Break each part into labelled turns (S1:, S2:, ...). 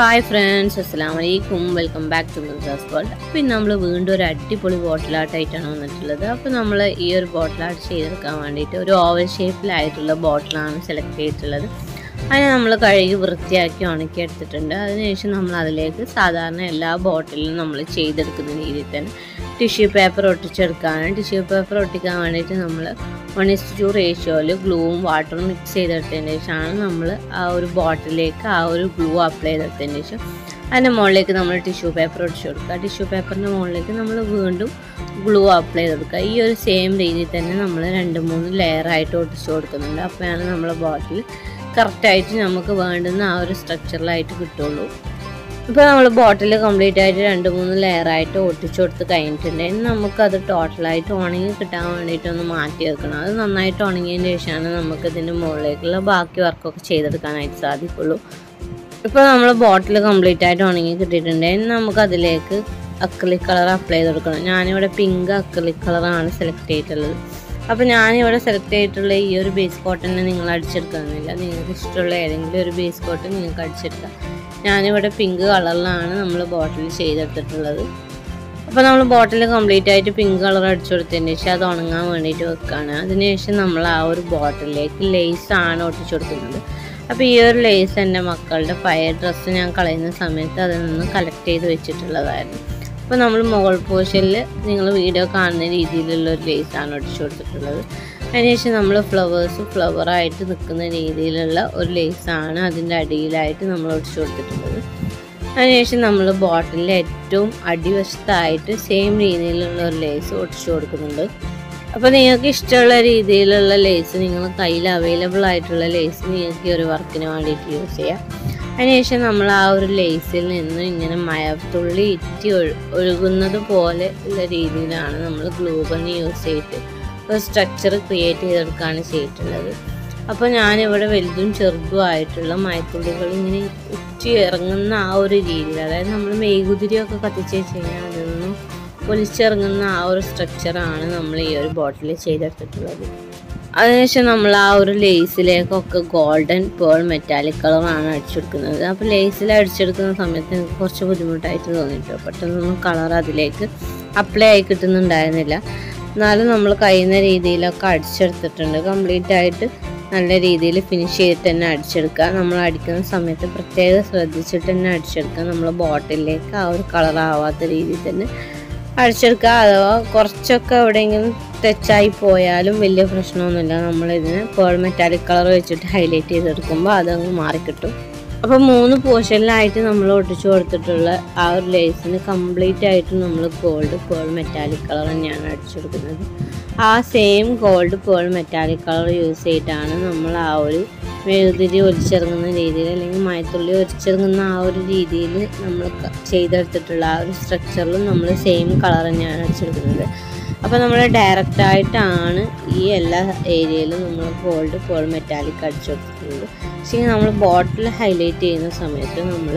S1: hi friends അസ്സാം വലൈക്കും welcome back to Mirza's world അപ്പോൾ ഇന്ന് നമ്മൾ വീണ്ടും ഒരു അടിപൊളി ബോട്ടിൽ ആർട്ടായിട്ടാണ് വന്നിട്ടുള്ളത് അപ്പോൾ നമ്മൾ ഈ ഒരു ബോട്ടിൽ ആർട്ട് ചെയ്തെടുക്കാൻ വേണ്ടിയിട്ട് ഒരു ഓവൽ ഷേപ്പിലായിട്ടുള്ള ബോട്ടിലാണ് സെലക്ട് ചെയ്തിട്ടുള്ളത് അതിനെ നമ്മൾ കഴുകി വൃത്തിയാക്കി ഉണക്കി എടുത്തിട്ടുണ്ട് അതിനുശേഷം നമ്മൾ അതിലേക്ക് സാധാരണ എല്ലാ ബോട്ടിലും നമ്മൾ ചെയ്തെടുക്കുന്ന രീതിയിൽ തന്നെ ടിഷ്യൂ പേപ്പർ ഒട്ടിച്ചെടുക്കാനാണ് ടിഷ്യൂ പേപ്പർ ഒട്ടിക്കാൻ വേണ്ടിയിട്ട് നമ്മൾ വൺ ഇസ് ടു റേഷ്യോയിൽ ഗ്ലൂവും വാട്ടറും മിക്സ് ചെയ്തെടുത്തതിന് ശേഷമാണ് നമ്മൾ ആ ഒരു ബോട്ടിലേക്ക് ആ ഒരു ഗ്ലൂ അപ്ലൈ ചെയ്തെടുത്തതിന് ശേഷം അതിൻ്റെ മുകളിലേക്ക് നമ്മൾ ടിഷ്യൂ പേപ്പർ ഒട്ടിച്ചു കൊടുക്കുക ടിഷ്യൂ പേപ്പറിൻ്റെ മുകളിലേക്ക് നമ്മൾ വീണ്ടും ഗ്ലൂ അപ്ലൈ ചെയ്ത് കൊടുക്കുക ഈ ഒരു സെയിം രീതിയിൽ തന്നെ നമ്മൾ രണ്ട് മൂന്ന് ലെയറായിട്ട് ഒട്ടിച്ചു കൊടുക്കുന്നുണ്ട് അപ്പോഴാണ് നമ്മളെ ബോട്ടിൽ കറക്റ്റായിട്ട് നമുക്ക് വേണ്ടുന്ന ആ ഒരു സ്ട്രക്ചറിലായിട്ട് കിട്ടുള്ളൂ ഇപ്പോൾ നമ്മൾ ബോട്ടിൽ കംപ്ലീറ്റ് ആയിട്ട് രണ്ട് മൂന്ന് ലെയറായിട്ട് ഒട്ടിച്ചു കൊടുത്ത് കഴിഞ്ഞിട്ടുണ്ട് ഇനി നമുക്കത് ടോട്ടലായിട്ട് ഉണങ്ങി കിട്ടാൻ വേണ്ടിയിട്ട് ഒന്ന് മാറ്റി വെക്കണം അത് നന്നായിട്ട് ഉണങ്ങിയതിന് ശേഷമാണ് നമുക്ക് ഇതിൻ്റെ മുകളിലേക്കുള്ള ബാക്കി വർക്കൊക്കെ ചെയ്തെടുക്കാനായിട്ട് സാധിക്കുള്ളൂ ഇപ്പോൾ നമ്മൾ ബോട്ടിൽ കംപ്ലീറ്റ് ആയിട്ട് ഉണങ്ങി കിട്ടിയിട്ടുണ്ട് ഇനി നമുക്ക് അതിലേക്ക് അക്രിലിക് കളർ അപ്ലൈ ചെയ്ത് കൊടുക്കണം ഞാനിവിടെ പിങ്ക് അക്രിലിക് കളറാണ് സെലക്ട് ചെയ്തിട്ടുള്ളത് അപ്പോൾ ഞാനിവിടെ സെലക്ട് ചെയ്തിട്ടുള്ള ഈ ഒരു ബേസ് കോട്ടനെ നിങ്ങൾ അടിച്ചെടുക്കുന്നില്ല നിങ്ങൾക്ക് ഇഷ്ടമുള്ള ഏതെങ്കിലും ഒരു ബേസ് കോട്ട് നിങ്ങൾക്ക് അടിച്ചെടുക്കാം ഞാനിവിടെ പിങ്ക് കളറിലാണ് നമ്മൾ ബോട്ടിൽ ചെയ്തെടുത്തിട്ടുള്ളത് അപ്പോൾ നമ്മൾ ബോട്ടിൽ കംപ്ലീറ്റ് ആയിട്ട് പിങ്ക് കളർ അടിച്ചു കൊടുത്തതിന് ശേഷം അത് ഉണങ്ങാൻ വേണ്ടിയിട്ട് വെക്കുകയാണ് അതിനുശേഷം നമ്മൾ ആ ഒരു ബോട്ടിലേക്ക് ലേസ് ആണ് ഒട്ടിച്ചു കൊടുക്കുന്നത് അപ്പോൾ ഈ ഒരു ലേസ് എൻ്റെ മക്കളുടെ പഴയ ഡ്രസ്സ് ഞാൻ കളയുന്ന സമയത്ത് അതിൽ നിന്ന് കളക്ട് ചെയ്ത് വെച്ചിട്ടുള്ളതായിരുന്നു അപ്പോൾ നമ്മൾ മുകൾ പോർഷനിൽ നിങ്ങൾ വീഡിയോ കാണുന്ന രീതിയിലുള്ള ഒരു ലേസാണ് ഒട്ടിച്ചു കൊടുത്തിട്ടുള്ളത് അതിനുശേഷം നമ്മൾ ഫ്ലവേഴ്സ് ഫ്ലവറായിട്ട് നിൽക്കുന്ന രീതിയിലുള്ള ഒരു ലേസാണ് അതിൻ്റെ അടിയിലായിട്ട് നമ്മൾ ഒട്ടിച്ചു കൊടുത്തിട്ടുള്ളത് അതിനുശേഷം നമ്മൾ ബോട്ടിലിൻ്റെ ഏറ്റവും അടിവശത്തായിട്ട് സെയിം രീതിയിലുള്ള ഒരു ലേസ് ഒട്ടിച്ചു കൊടുക്കുന്നുണ്ട് അപ്പോൾ നിങ്ങൾക്ക് ഇഷ്ടമുള്ള രീതിയിലുള്ള ലേസ് നിങ്ങൾ കയ്യിൽ അവൈലബിൾ ആയിട്ടുള്ള ലേസ് നിങ്ങൾക്ക് ഈ ഒരു വർക്കിന് വേണ്ടിയിട്ട് യൂസ് ചെയ്യാം അതിനുശേഷം നമ്മൾ ആ ഒരു ലേസിൽ നിന്ന് ഇങ്ങനെ മയത്തുള്ളി ഇറ്റി ഒഴുകുന്നത് പോലെ ഉള്ള രീതിയിലാണ് നമ്മൾ ഗ്ലൂ ഗൺ യൂസ് ചെയ്തിട്ട് ഒരു സ്ട്രക്ചർ ക്രിയേറ്റ് ചെയ്തെടുക്കുകയാണ് ചെയ്തിട്ടുള്ളത് അപ്പോൾ ഞാനിവിടെ വലുതും ചെറുതുമായിട്ടുള്ള മയത്തുള്ളികൾ ഇങ്ങനെ ഉറ്റി ഇറങ്ങുന്ന ആ ഒരു രീതിയിൽ അതായത് നമ്മൾ മെഴുകുതിരിയൊക്കെ കത്തിച്ച് വെച്ച് കഴിഞ്ഞാൽ അതിൽ നിന്നും ഒലിച്ചിറങ്ങുന്ന ആ ഒരു സ്ട്രക്ചറാണ് നമ്മൾ ഈ ഒരു ബോട്ടിൽ ചെയ്തെടുത്തിട്ടുള്ളത് അതിനുശേഷം നമ്മൾ ആ ഒരു ലേസിലേക്കൊക്കെ ഗോൾഡൻ പേൾ മെറ്റാലിക് കളറാണ് അടിച്ചെടുക്കുന്നത് അപ്പോൾ ലേസിൽ അടിച്ചെടുക്കുന്ന സമയത്ത് എനിക്ക് കുറച്ച് ബുദ്ധിമുട്ടായിട്ട് തോന്നിയിട്ട് പെട്ടെന്നൊന്നും കളർ അതിലേക്ക് അപ്ലൈ ആയി കിട്ടുന്നുണ്ടായിരുന്നില്ല എന്നാലും നമ്മൾ കഴിയുന്ന രീതിയിലൊക്കെ അടിച്ചെടുത്തിട്ടുണ്ട് കംപ്ലീറ്റ് ആയിട്ട് നല്ല രീതിയിൽ ഫിനിഷ് ചെയ്തിട്ട് തന്നെ അടിച്ചെടുക്കുക നമ്മൾ അടിക്കുന്ന സമയത്ത് പ്രത്യേകം ശ്രദ്ധിച്ചിട്ട് തന്നെ അടിച്ചെടുക്കുക നമ്മൾ ബോട്ടിലേക്ക് ആ ഒരു കളർ ആവാത്ത രീതിയിൽ തന്നെ അടിച്ചെടുക്കുക അഥവാ കുറച്ചൊക്കെ എവിടെയെങ്കിലും ടച്ചായി പോയാലും വലിയ പ്രശ്നമൊന്നുമില്ല നമ്മളിതിന് പേൾ മെറ്റാലിക് കളർ വെച്ചിട്ട് ഹൈലൈറ്റ് ചെയ്തെടുക്കുമ്പോൾ അതങ്ങ് മാറിക്കിട്ടും അപ്പോൾ മൂന്ന് പോർഷനിലായിട്ട് നമ്മൾ ഒട്ടിച്ചു കൊടുത്തിട്ടുള്ള ആ ഒരു ലേസിന് കംപ്ലീറ്റ് ആയിട്ട് നമ്മൾ ഗോൾഡ് പേൾ മെറ്റാലിക് കളർ തന്നെയാണ് അടിച്ചെടുക്കുന്നത് ആ same gold pearl metallic colour use ചെയ്തിട്ടാണ് നമ്മൾ ആ ഒരു മെഴുകുതിരി ഒലിച്ചിറങ്ങുന്ന രീതിയിൽ അല്ലെങ്കിൽ മയത്തുള്ളി ഒലിച്ചിറങ്ങുന്ന ആ ഒരു രീതിയിൽ നമ്മൾ ചെയ്തെടുത്തിട്ടുള്ള ആ ഒരു സ്ട്രക്ചറിലും നമ്മൾ സെയിം കളർ തന്നെയാണ് അടിച്ചെടുക്കുന്നത് അപ്പോൾ നമ്മൾ ഡയറക്റ്റായിട്ടാണ് ഈ എല്ലാ ഏരിയയിലും നമ്മൾ ഗോൾഡ് പേൾ മെറ്റാലിക് അടിച്ചു കൊടുത്തിട്ടുള്ളത് പക്ഷേ നമ്മൾ ബോട്ടിൽ ഹൈലൈറ്റ് ചെയ്യുന്ന സമയത്ത് നമ്മൾ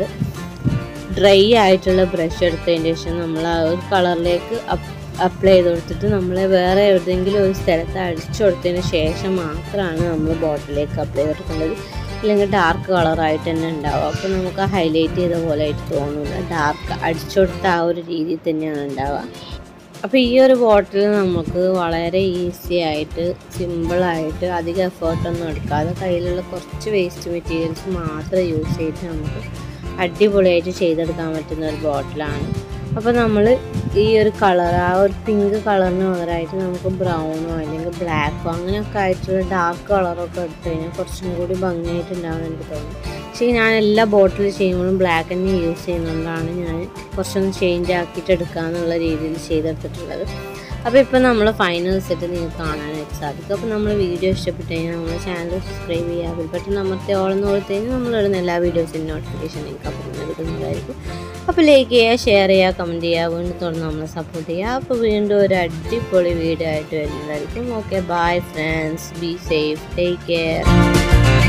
S1: ഡ്രൈ ആയിട്ടുള്ള ബ്രഷ് എടുത്തതിന് ശേഷം നമ്മൾ ആ ഒരു കളറിലേക്ക് അപ്ലൈ ചെയ്ത് കൊടുത്തിട്ട് നമ്മൾ വേറെ എവിടെയെങ്കിലും ഒരു സ്ഥലത്ത് അടിച്ചു കൊടുത്തതിന് ശേഷം മാത്രമാണ് നമ്മൾ ബോട്ടിലേക്ക് അപ്ലൈ ചെയ്ത് കൊടുക്കേണ്ടത് ഇല്ലെങ്കിൽ ഡാർക്ക് കളറായിട്ട് തന്നെ ഉണ്ടാവും അപ്പോൾ നമുക്ക് ഹൈലൈറ്റ് ചെയ്ത പോലെ ആയിട്ട് തോന്നില്ല ഡാർക്ക് അടിച്ചു കൊടുത്ത ആ ഒരു രീതിയിൽ തന്നെയാണ് ഉണ്ടാവുക അപ്പോൾ ഈ ഒരു ബോട്ടിൽ നമുക്ക് വളരെ ഈസി ആയിട്ട് സിമ്പിളായിട്ട് അധികം എഫേർട്ടൊന്നും എടുക്കാതെ കയ്യിലുള്ള കുറച്ച് വേസ്റ്റ് മെറ്റീരിയൽസ് മാത്രം യൂസ് ചെയ്തിട്ട് നമുക്ക് അടിപൊളിയായിട്ട് ചെയ്തെടുക്കാൻ പറ്റുന്ന ഒരു ബോട്ടിലാണ് അപ്പോൾ നമ്മൾ ഈ ഒരു കളർ ആ ഒരു പിങ്ക് കളറിന് പകരമായിട്ട് നമുക്ക് ബ്രൗണോ അല്ലെങ്കിൽ ബ്ലാക്കോ അങ്ങനെയൊക്കെ ആയിട്ടുള്ള ഡാർക്ക് കളറൊക്കെ എടുത്തു കഴിഞ്ഞാൽ കുറച്ചും കൂടി ഭംഗിയായിട്ടുണ്ടാവും എനിക്ക് തോന്നുന്നു പക്ഷേ ഞാൻ എല്ലാ ബോട്ടിൽ ചെയ്യുമ്പോഴും ബ്ലാക്ക് തന്നെ യൂസ് ചെയ്യുന്നതുകൊണ്ടാണ് ഞാൻ കുറച്ചൊന്ന് ചേഞ്ച് ആക്കിയിട്ട് എടുക്കാമെന്നുള്ള രീതിയിൽ ചെയ്തെടുത്തിട്ടുള്ളത് അപ്പോൾ ഇപ്പോൾ നമ്മൾ ഫൈനൽ സെറ്റ് നിങ്ങൾക്ക് കാണാനായിട്ട് സാധിക്കും അപ്പോൾ നമ്മൾ വീഡിയോ ഇഷ്ടപ്പെട്ട് കഴിഞ്ഞാൽ നമ്മുടെ ചാനൽ സബ്സ്ക്രൈബ് ചെയ്യുക അതിൽ പെട്ടെന്ന് അമർത്തി ഓളെന്ന് കൊടുത്തു കഴിഞ്ഞാൽ നമ്മളിടുന്ന എല്ലാ വീഡിയോസിൻ്റെ നോട്ടിഫിക്കേഷൻ നിങ്ങൾക്ക് അപ്പോൾ തന്നെ കിട്ടുന്നതായിരിക്കും അപ്പോൾ ലൈക്ക് ചെയ്യുക ഷെയർ ചെയ്യുക കമൻറ്റ് ചെയ്യുക വീണ്ടും തുറന്ന് നമ്മളെ സപ്പോർട്ട് ചെയ്യുക അപ്പോൾ വീണ്ടും ഒരു അടിപൊളി വീഡിയോ ആയിട്ട് വരുന്നതായിരിക്കും okay bye friends be safe take care